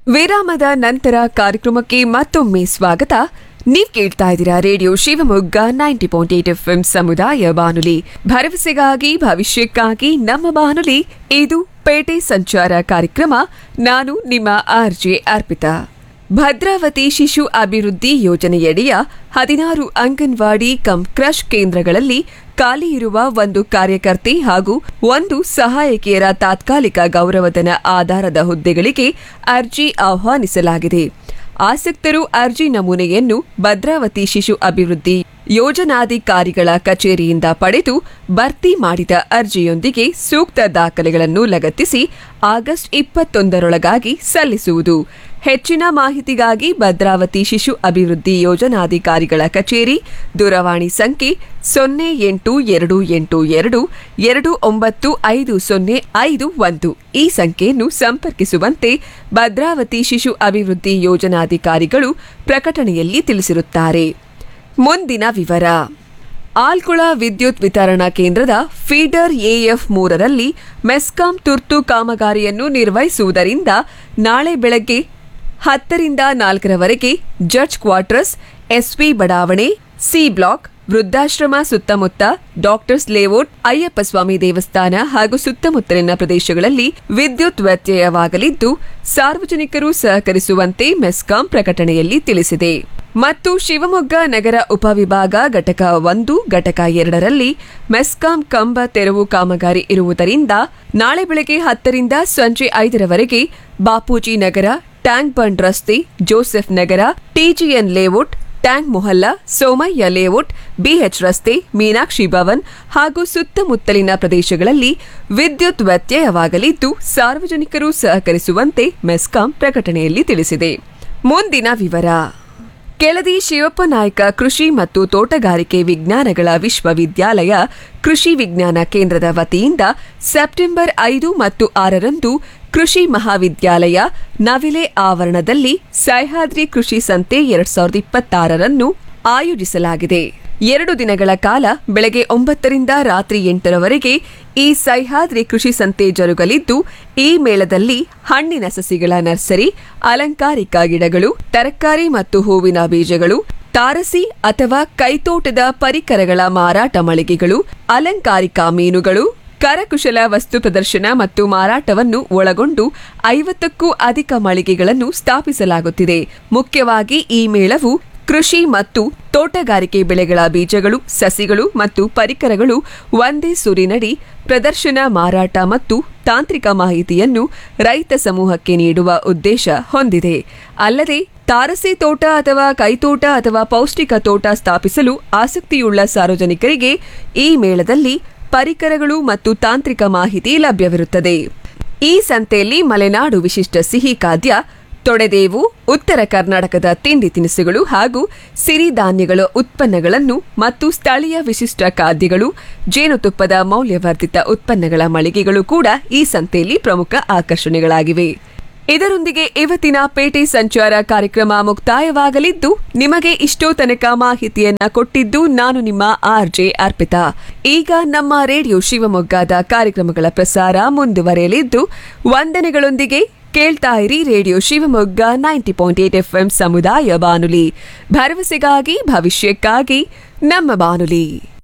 ವಿರಾಮದ ನಂತರ ಕಾರ್ಯಕ್ರಮಕ್ಕೆ ಮತ್ತೊಮ್ಮೆ ಸ್ವಾಗತ ನೀವ್ ಕೇಳ್ತಾ ಇದ್ದೀರಾ radio Shivamogga ninety point eight F ಸಮುದಾಯ ಬಾನುಲಿ ಭರವಸೆಗಾಗಿ ಭವಿಷ್ಯಕ್ಕಾಗಿ ನಮ್ಮ ಬಾನುಲಿ ಇದು ಪೇಟೆ ಸಂಚಾರ ಕಾರ್ಯಕ್ರಮ ನಾನು ನಿಮ್ಮ ಆರ್ಜೆ ಅರ್ಪಿತಾ ಭದ್ರಾವತಿ ಶಿಶು ಅಭಿವೃದ್ಧಿ ಯೋಜನೆಯಡಿಯ ಹದಿನಾರು ಅಂಗನವಾಡಿ ಕಂ ಕ್ರಶ್ ಕೇಂದ್ರಗಳಲ್ಲಿ ಖಾಲಿ ಇರುವ ಒಂದು ಕಾರ್ಯಕರ್ತೆ ಹಾಗೂ ಒಂದು ಸಹಾಯಕಿಯರ ತಾತ್ಕಾಲಿಕ ಗೌರವಧನ ಆಧಾರದ ಹುದ್ದೆಗಳಿಗೆ ಅರ್ಜಿ ಆಹ್ವಾನಿಸಲಾಗಿದೆ ಆಸಕ್ತರು ಅರ್ಜಿ ನಮೂನೆಯನ್ನು ಭದ್ರಾವತಿ ಶಿಶು ಅಭಿವೃದ್ಧಿ ಯೋಜನಾಧಿಕಾರಿಗಳ ಕಚೇರಿಯಿಂದ ಪಡೆದು ಭರ್ತಿ ಮಾಡಿದ ಅರ್ಜಿಯೊಂದಿಗೆ ಸೂಕ್ತ ದಾಖಲೆಗಳನ್ನು ಲಗತ್ತಿಸಿ ಆಗಸ್ಟ್ ಇಪ್ಪತ್ತೊಂದರೊಳಗಾಗಿ ಸಲ್ಲಿಸುವುದು ಹೆಚ್ಚಿನ ಮಾಹಿತಿಗಾಗಿ ಭದ್ರಾವತಿ ಶಿಶು ಅಭಿವೃದ್ಧಿ ಯೋಜನಾಧಿಕಾರಿಗಳ ಕಚೇರಿ ದೂರವಾಣಿ ಸಂಖ್ಯೆ ಸೊನ್ನೆ ಎಂಟು ಎರಡು ಎಂಟು ಎರಡು ಎರಡು ಒಂಬತ್ತು ಐದು ಸೊನ್ನೆ ಐದು ಒಂದು ಈ ಸಂಖ್ಯೆಯನ್ನು ಸಂಪರ್ಕಿಸುವಂತೆ ಭದ್ರಾವತಿ ಶಿಶು ಅಭಿವೃದ್ಧಿ ಯೋಜನಾಧಿಕಾರಿಗಳು ಪ್ರಕಟಣೆಯಲ್ಲಿ ತಿಳಿಸಿರುತ್ತಾರೆ ಮುಂದಿನ ವಿವರ ಆಲ್ಕುಳ ವಿದ್ಯುತ್ ವಿತರಣಾ ಕೇಂದ್ರದ ಫೀಡರ್ ಎಎಫ್ ಮೂರರಲ್ಲಿ ಮೆಸ್ಕಾಂ ತುರ್ತು ಕಾಮಗಾರಿಯನ್ನು ನಿರ್ವಹಿಸುವುದರಿಂದ ನಾಳೆ ಬೆಳಗ್ಗೆ ಹತ್ತರಿಂದ ನಾಲ್ಕರವರೆಗೆ ಜಡ್ಜ್ ಕ್ವಾರ್ಟರ್ಸ್ ಎಸ್ವಿ ಬಡಾವಣೆ ಸಿ ಬ್ಲಾಕ್ ವೃದ್ಧಾಶ್ರಮ ಸುತ್ತಮುತ್ತ ಡಾಕ್ಟರ್ಸ್ ಲೇಔಟ್ ಅಯ್ಯಪ್ಪ ಸ್ವಾಮಿ ದೇವಸ್ಥಾನ ಹಾಗೂ ಸುತ್ತಮುತ್ತಲಿನ ಪ್ರದೇಶಗಳಲ್ಲಿ ವಿದ್ಯುತ್ ವ್ಯತ್ಯಯವಾಗಲಿದ್ದು ಸಾರ್ವಜನಿಕರು ಸಹಕರಿಸುವಂತೆ ಮೆಸ್ಕಾಂ ಪ್ರಕಟಣೆಯಲ್ಲಿ ತಿಳಿಸಿದೆ ಮತ್ತು ಶಿವಮೊಗ್ಗ ನಗರ ಉಪವಿಭಾಗ ಘಟಕ ಒಂದು ಘಟಕ ಎರಡರಲ್ಲಿ ಮೆಸ್ಕಾಂ ಕಂಬ ತೆರವು ಕಾಮಗಾರಿ ಇರುವುದರಿಂದ ನಾಳೆ ಬೆಳಗ್ಗೆ ಹತ್ತರಿಂದ ಸಂಜೆ ಐದರವರೆಗೆ ಬಾಪೂಜಿ ನಗರ ಟ್ಯಾಂಕ್ ಬಂಡ್ ರಸ್ತೆ ಜೋಸೆಫ್ ನಗರ ಟಿಜಿಎನ್ ಲೇಔಟ್ ಟ್ಯಾಂಕ್ ಮೊಹಲ್ಲಾ ಸೋಮಯ್ಯ ಲೇಔಟ್ ಬಿಎಚ್ ರಸ್ತೆ ಮೀನಾಕ್ಷಿ ಭವನ್ ಹಾಗೂ ಸುತ್ತಮುತ್ತಲಿನ ಪ್ರದೇಶಗಳಲ್ಲಿ ವಿದ್ಯುತ್ ವ್ಯತ್ಯಯವಾಗಲಿದ್ದು ಸಾರ್ವಜನಿಕರು ಸಹಕರಿಸುವಂತೆ ಮೆಸ್ಕಾಂ ಪ್ರಕಟಣೆಯಲ್ಲಿ ತಿಳಿಸಿದೆ ಮುಂದಿನ ವಿವರ ಕೆಳದಿ ಶಿವಪ್ಪ ನಾಯಕ ಕೃಷಿ ಮತ್ತು ತೋಟಗಾರಿಕೆ ವಿಜ್ಞಾನಗಳ ವಿಶ್ವವಿದ್ಯಾಲಯ ಕೃಷಿ ವಿಜ್ಞಾನ ಕೇಂದ್ರದ ವತಿಯಿಂದ ಸೆಪ್ಟೆಂಬರ್ ಐದು ಮತ್ತು ಆರರಂದು ಕೃಷಿ ಮಹಾವಿದ್ಯಾಲಯ ನವಿಲೆ ಆವರಣದಲ್ಲಿ ಸಹ್ಯಾದ್ರಿ ಕೃಷಿ ಸಂತೆ ಎರಡ್ ಸಾವಿರದ ಇಪ್ಪತ್ತಾರರನ್ನು ಆಯೋಜಿಸಲಾಗಿದೆ ಎರಡು ದಿನಗಳ ಕಾಲ ಬೆಳಗ್ಗೆ ಒಂಬತ್ತರಿಂದ ರಾತ್ರಿ ಎಂಟರವರೆಗೆ ಈ ಸಹ್ಯಾದ್ರಿ ಕೃಷಿ ಸಂತೆ ಜರುಗಲಿದ್ದು ಈ ಮೇಳದಲ್ಲಿ ಹಣ್ಣಿನ ಸಸಿಗಳ ನರ್ಸರಿ ಅಲಂಕಾರಿಕ ಗಿಡಗಳು ತರಕಾರಿ ಮತ್ತು ಹೂವಿನ ಬೀಜಗಳು ತಾರಸಿ ಅಥವಾ ಕೈತೋಟದ ಪರಿಕರಗಳ ಮಾರಾಟ ಮಳಿಗೆಗಳು ಅಲಂಕಾರಿಕ ಮೀನುಗಳು ಕರಕುಶಲ ವಸ್ತು ಪ್ರದರ್ಶನ ಮತ್ತು ಮಾರಾಟವನ್ನು ಒಳಗೊಂಡು ಐವತ್ತಕ್ಕೂ ಅಧಿಕ ಮಳಿಗೆಗಳನ್ನು ಸ್ಥಾಪಿಸಲಾಗುತ್ತಿದೆ ಮುಖ್ಯವಾಗಿ ಈ ಮೇಳವು ಕೃಷಿ ಮತ್ತು ತೋಟಗಾರಿಕೆ ಬೆಳೆಗಳ ಬೀಜಗಳು ಸಸಿಗಳು ಮತ್ತು ಪರಿಕರಗಳು ಒಂದೇ ಸೂರಿನಡಿ ಪ್ರದರ್ಶನ ಮಾರಾಟ ಮತ್ತು ತಾಂತ್ರಿಕ ಮಾಹಿತಿಯನ್ನು ರೈತ ಸಮೂಹಕ್ಕೆ ನೀಡುವ ಉದ್ದೇಶ ಹೊಂದಿದೆ ಅಲ್ಲದೆ ತಾರಸಿ ತೋಟ ಅಥವಾ ಕೈತೋಟ ಅಥವಾ ಪೌಷ್ಟಿಕ ತೋಟ ಸ್ಥಾಪಿಸಲು ಆಸಕ್ತಿಯುಳ್ಳ ಸಾರ್ವಜನಿಕರಿಗೆ ಈ ಮೇಳದಲ್ಲಿ ಪರಿಕರಗಳು ಮತ್ತು ತಾಂತ್ರಿಕ ಮಾಹಿತಿ ಲಭ್ಯವಿರುತ್ತದೆ ಈ ಸಂತೆಯಲ್ಲಿ ಮಲೆನಾಡು ವಿಶಿಷ್ಟ ಸಿಹಿ ಖಾದ್ಯ ತೊಡೆದೇವು ಉತ್ತರ ಕರ್ನಾಟಕದ ತಿಂಡಿ ತಿನಿಸುಗಳು ಹಾಗೂ ಸಿರಿಧಾನ್ಯಗಳ ಉತ್ಪನ್ನಗಳನ್ನು ಮತ್ತು ಸ್ಥಳೀಯ ವಿಶಿಷ್ಟ ಖಾದ್ಯಗಳು ಜೇನುತುಪ್ಪದ ಮೌಲ್ಯವರ್ಧಿತ ಉತ್ಪನ್ನಗಳ ಮಳಿಗೆಗಳು ಕೂಡ ಈ ಸಂತೆಯಲ್ಲಿ ಪ್ರಮುಖ ಆಕರ್ಷಣೆಗಳಾಗಿವೆ ಇದರೊಂದಿಗೆ ಇವತ್ತಿನ ಪೇಟೆ ಸಂಚಾರ ಕಾರ್ಯಕ್ರಮ ಮುಕ್ತಾಯವಾಗಲಿದ್ದು ನಿಮಗೆ ಇಷ್ಟೋ ತನಕ ಮಾಹಿತಿಯನ್ನ ಕೊಟ್ಟಿದ್ದು ನಾನು ನಿಮ್ಮ ಆರ್ಜೆ ಅರ್ಪಿತಾ ಈಗ ನಮ್ಮ ರೇಡಿಯೋ ಶಿವಮೊಗ್ಗದ ಕಾರ್ಯಕ್ರಮಗಳ ಪ್ರಸಾರ ಮುಂದುವರೆಯಲಿದ್ದು ವಂದನೆಗಳೊಂದಿಗೆ ಕೇಳ್ತಾ ಇರಿ radio Shivamogga ninety point eight F ಸಮುದಾಯ ಬಾನುಲಿ ಭರವಸೆಗಾಗಿ ಭವಿಷ್ಯಕ್ಕಾಗಿ ನಮ್ಮ ಬಾನುಲಿ